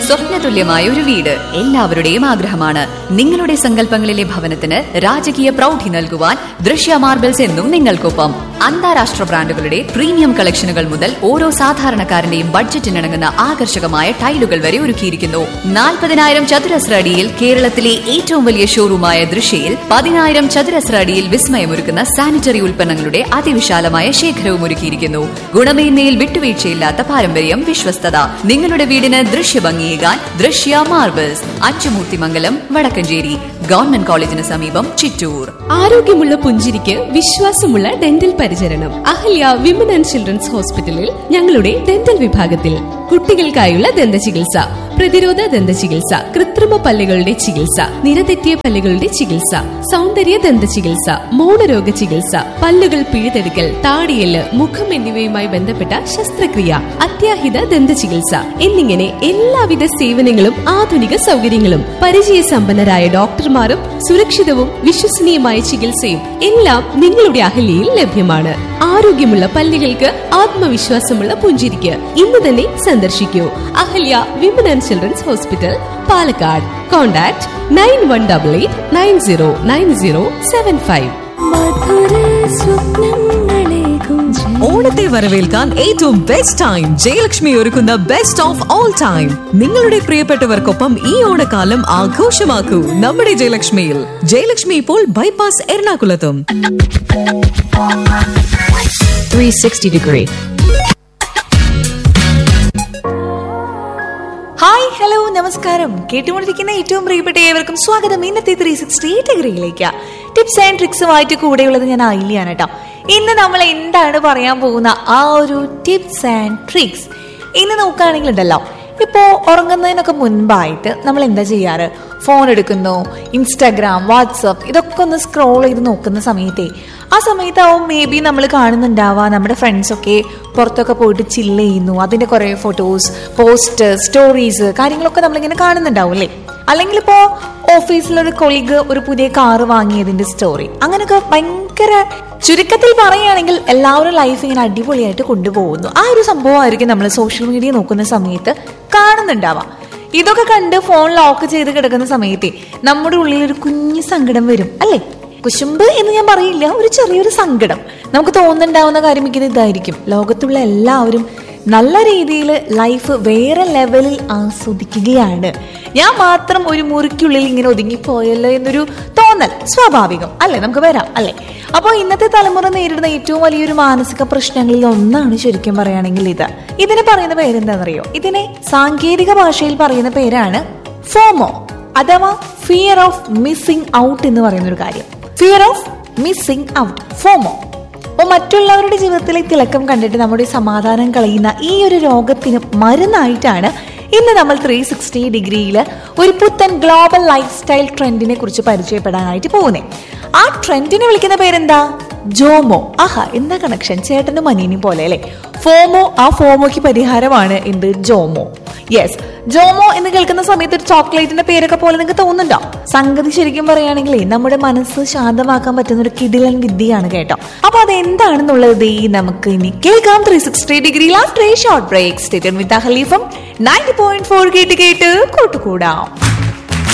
സ്വപ്നതുല്യമായ ഒരു വീട് എല്ലാവരുടെയും ആഗ്രഹമാണ് നിങ്ങളുടെ സങ്കല്പങ്ങളിലെ ഭവനത്തിന് രാജകീയ പ്രൗഢി നൽകുവാൻ ദൃശ്യ മാർബിൾസ് എന്നും നിങ്ങൾക്കൊപ്പം അന്താരാഷ്ട്ര ബ്രാൻഡുകളുടെ പ്രീമിയം കളക്ഷനുകൾ മുതൽ ഓരോ സാധാരണക്കാരന്റെയും ബഡ്ജറ്റിനിണങ്ങുന്ന ആകർഷകമായ ടൈലുകൾ വരെ ഒരുക്കിയിരിക്കുന്നു നാൽപ്പതിനായിരം ചതുരശ്ര അടിയിൽ കേരളത്തിലെ ഏറ്റവും വലിയ ഷോറൂമായ ദൃശ്യയിൽ പതിനായിരം ചതുരശ്ര അടിയിൽ വിസ്മയമൊരുക്കുന്ന സാനിറ്ററി ഉൽപ്പന്നങ്ങളുടെ അതിവിശാലമായ ശേഖരവും ഒരുക്കിയിരിക്കുന്നു ഗുണമേന്മയിൽ വിട്ടുവീഴ്ചയില്ലാത്ത പാരമ്പര്യം വിശ്വസ്തത നിങ്ങളുടെ വീടിന് ദൃശ്യഭംഗിയേകാൻ ദൃശ്യ മാർബിൾസ് അച്ചുമൂർത്തിമംഗലം വടക്കഞ്ചേരി ഗവൺമെന്റ് കോളേജിന് സമീപം ചിറ്റൂർ ആരോഗ്യമുള്ള പുഞ്ചിരിക്ക് വിശ്വാസമുള്ള ഡെന്റൽ പരിചരണം അഹല്യ വിമൻ ആൻഡ് ചിൽഡ്രൻസ് ഹോസ്പിറ്റലിൽ ഞങ്ങളുടെ ഡെന്റൽ വിഭാഗത്തിൽ കുട്ടികൾക്കായുള്ള ദന്ത ചികിത്സ പ്രതിരോധ ദന്ത ചികിത്സ കൃത്രിമ പല്ലുകളുടെ ചികിത്സ നിരതെറ്റിയ പല്ലുകളുടെ ചികിത്സ സൗന്ദര്യ ദന്ത ചികിത്സ മൗനരോഗ ചികിത്സ പല്ലുകൾ പിഴുതെടുക്കൽ താടിയല് മുഖം എന്നിവയുമായി ബന്ധപ്പെട്ട ശസ്ത്രക്രിയ അത്യാഹിത ദന്ത ചികിത്സ എന്നിങ്ങനെ എല്ലാവിധ സേവനങ്ങളും ആധുനിക സൗകര്യങ്ങളും പരിചയസമ്പന്നരായ ഡോക്ടർമാരും സുരക്ഷിതവും വിശ്വസനീയമായ ചികിത്സയും എല്ലാം നിങ്ങളുടെ അഹല്യയിൽ ലഭ്യമാണ് ആരോഗ്യമുള്ള പല്ലുകൾക്ക് ആത്മവിശ്വാസമുള്ള പുഞ്ചിരിക്ക് ഇന്ന് തന്നെ സന്ദർശിക്കൂ Ahalya women and children's hospital Palakkad contact nine one double eight nine zero nine zero seven five ഓണത്തെ വരവേൽക്കാൻ ഏറ്റവും ബെസ്റ്റ് ടൈം ജയലക്ഷ്മി ഒരുക്കുന്ന ബെസ്റ്റ് ഓഫ് ഓൾ ടൈം നിങ്ങളുടെ പ്രിയപ്പെട്ടവർക്കൊപ്പം ഈ ഓണക്കാലം ആഘോഷമാക്കൂ നമ്മുടെ ജയലക്ഷ്മിയിൽ ജയലക്ഷ്മി ഇപ്പോൾ ബൈപ്പാസ് എറണാകുളത്തും 360 degree. ഹായ് ഹലോ നമസ്കാരം കേട്ടുകൊണ്ടിരിക്കുന്ന ഏറ്റവും പ്രിയപ്പെട്ട ഏവർക്കും സ്വാഗതം ഇന്നത്തെ ത്രീ സിക്സ്റ്റി ഡിഗ്രിയിലേക്ക് ടിപ്സ് ആൻഡ് ട്രിക്സുമായിട്ട് കൂടെയുള്ളത് ഞാൻ ആയില്ലാണ് കേട്ടോ ഇന്ന് നമ്മൾ എന്താണ് പറയാൻ പോകുന്ന ആ ഒരു ടിപ്സ് ആൻഡ് ട്രിക്സ് ഇന്ന് നോക്കുകയാണെങ്കിൽ ഉണ്ടല്ലോ ഇപ്പോൾ ഉറങ്ങുന്നതിനൊക്കെ മുൻപായിട്ട് നമ്മൾ എന്താ ചെയ്യാറ് ഫോൺ എടുക്കുന്നു ഇൻസ്റ്റാഗ്രാം വാട്സപ്പ് ഇതൊക്കെ ഒന്ന് സ്ക്രോൾ ചെയ്ത് നോക്കുന്ന സമയത്തേ ആ സമയത്താവും മേ ബി നമ്മൾ കാണുന്നുണ്ടാവുക നമ്മുടെ ഫ്രണ്ട്സൊക്കെ പുറത്തൊക്കെ പോയിട്ട് ചില്ല് ചെയ്യുന്നു അതിൻ്റെ കുറേ ഫോട്ടോസ് പോസ്റ്റ് സ്റ്റോറീസ് കാര്യങ്ങളൊക്കെ നമ്മളിങ്ങനെ കാണുന്നുണ്ടാവും അല്ലേ അല്ലെങ്കിൽ ഇപ്പോൾ ഓഫീസിലൊരു കൊളീഗ് ഒരു പുതിയ കാറ് വാങ്ങിയതിന്റെ സ്റ്റോറി അങ്ങനെയൊക്കെ ഭയങ്കര ചുരുക്കത്തിൽ പറയുകയാണെങ്കിൽ എല്ലാവരും ലൈഫ് ഇങ്ങനെ അടിപൊളിയായിട്ട് കൊണ്ടുപോകുന്നു ആ ഒരു സംഭവമായിരിക്കും നമ്മൾ സോഷ്യൽ മീഡിയ നോക്കുന്ന സമയത്ത് കാണുന്നുണ്ടാവാം ഇതൊക്കെ കണ്ട് ഫോൺ ലോക്ക് ചെയ്ത് കിടക്കുന്ന സമയത്തെ നമ്മുടെ ഉള്ളിൽ ഒരു കുഞ്ഞു സങ്കടം വരും അല്ലേ കുശുമ്പ് എന്ന് ഞാൻ പറയില്ല ഒരു ചെറിയൊരു സങ്കടം നമുക്ക് തോന്നുന്നുണ്ടാവുന്ന കാര്യം ഇങ്ങനെ ഇതായിരിക്കും ലോകത്തുള്ള എല്ലാവരും നല്ല രീതിയിൽ ലൈഫ് വേറെ ലെവലിൽ ആസ്വദിക്കുകയാണ് ഞാൻ മാത്രം ഒരു മുറിക്കുള്ളിൽ ഇങ്ങനെ ഒതുങ്ങിപ്പോയല്ലോ എന്നൊരു തോന്നൽ സ്വാഭാവികം അല്ലേ നമുക്ക് വരാം അല്ലേ അപ്പോൾ ഇന്നത്തെ തലമുറ നേരിടുന്ന ഏറ്റവും വലിയൊരു മാനസിക പ്രശ്നങ്ങളിൽ ഒന്നാണ് ശരിക്കും പറയുകയാണെങ്കിൽ ഇത് ഇതിനെ പറയുന്ന പേരെന്താണെന്നറിയോ ഇതിനെ സാങ്കേതിക ഭാഷയിൽ പറയുന്ന പേരാണ് ഫോമോ അഥവാ ഫിയർ ഓഫ് മിസ്സിംഗ് ഔട്ട് എന്ന് പറയുന്ന ഒരു കാര്യം fear of missing out FOMO അപ്പോൾ മറ്റുള്ളവരുടെ ജീവിതത്തിലെ തിളക്കം കണ്ടിട്ട് നമ്മുടെ സമാധാനം കളയുന്ന ഈ ഒരു രോഗത്തിന് മരുന്നായിട്ടാണ് ഇന്ന് നമ്മൾ ത്രീ സിക്സ്റ്റി ഡിഗ്രിയിൽ ഒരു പുത്തൻ ഗ്ലോബൽ ലൈഫ് സ്റ്റൈൽ ട്രെൻഡിനെ കുറിച്ച് പരിചയപ്പെടാനായിട്ട് പോകുന്നത് ആ ട്രെൻഡിനെ വിളിക്കുന്ന പേരെന്താ ജോമോ ആഹാ എന്താ കണക്ഷൻ ചേട്ടനും അനിയനും പോലെ അല്ലേ ഫോമോ ആ ഫോമോയ്ക്ക് പരിഹാരമാണ് എന്ത് ജോമോ യെസ് ജോമോ എന്ന് കേൾക്കുന്ന സമയത്ത് ഒരു ചോക്ലേറ്റിന്റെ പേരൊക്കെ പോലെ നിങ്ങൾക്ക് തോന്നുന്നുണ്ടോ സംഗതി ശരിക്കും പറയുകയാണെങ്കിൽ നമ്മുടെ മനസ്സ് ശാന്തമാക്കാൻ പറ്റുന്ന ഒരു കിടിലൻ വിദ്യയാണ് കേട്ടോ അപ്പൊ അത് എന്താണെന്നുള്ളത് ഈ നമുക്ക് ഇനി കേൾക്കാം three sixty degree last short break stay tuned with ഹലീഫം നയൻറ്റി പോയിന്റ് ഫോർ കേട്ട് കേട്ട് കൂട്ടുകൂടാം